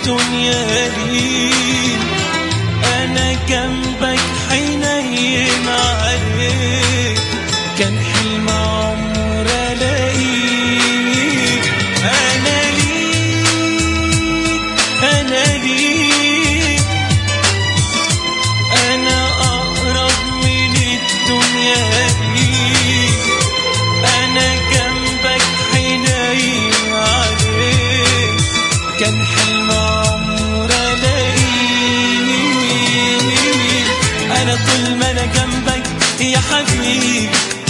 الدنيا لي انا جنبك حنين عليك كان حلم عمر الاقيك انا ليك انا ليك انا اقرب من الدنيا ليك انا جنبك حنين عليك كان حلم عمر الاقيك انا طول ما انا جنبك يا حبيبي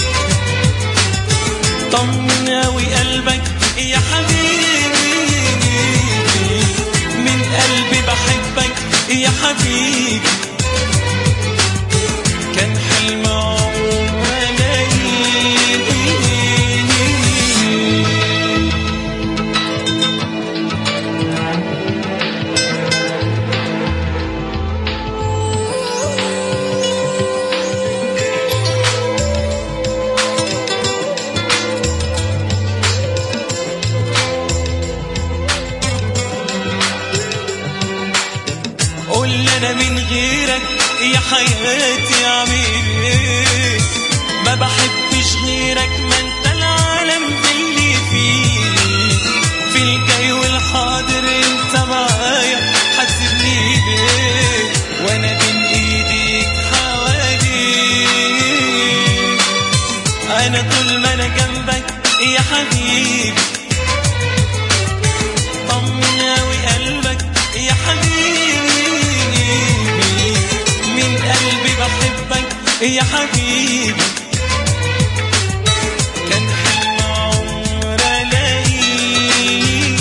طمن اوي قلبك يا حبيبي من قلبي بحبك يا حبيبي كان حلم عمر الاقيك قول لي انا من غيرك يا حياتي اعمل ايه ما بحبش غيرك ما انت العالم اللي فيه في الجاي والحاضر انت معايا حاسبني بيه وانا بين ايديك حواليك انا طول ما انا جنبك يا حبيبي طمن اوي قلبك يا حبيبي من قلبي بحبك يا حبيبي كان حلم عمر الاقيك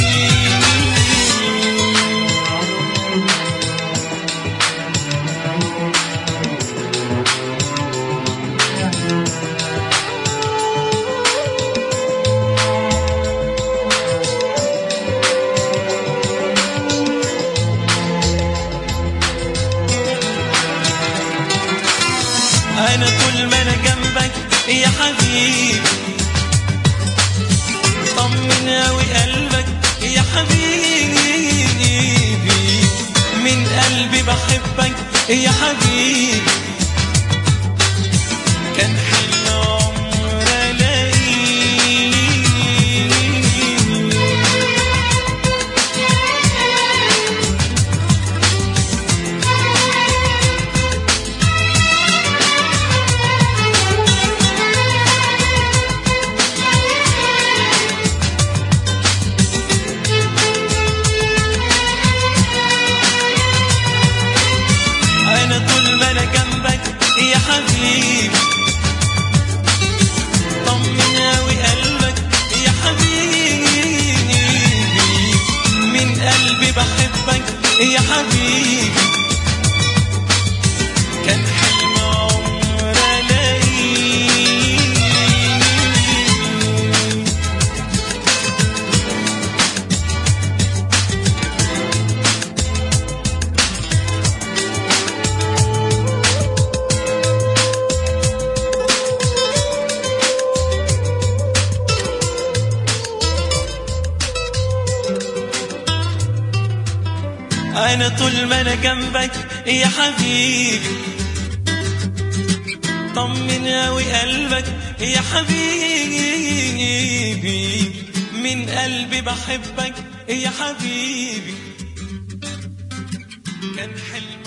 انا طول ما انا جنبك يا حبيبي طمن اوي قلبك يا حبيبي من قلبي بحبك يا حبيبي كان حلم عمر الاقيك انا طول ما انا جنبك يا حبيبي طمن اوي قلبك يا حبيبي من قلبي بحبك يا حبيبي كان حلم عمر الاقيك انا طول ما انا جنبك يا حبيبي طمن اوي قلبك يا حبيبي من قلبي بحبك يا حبيبي كان حلم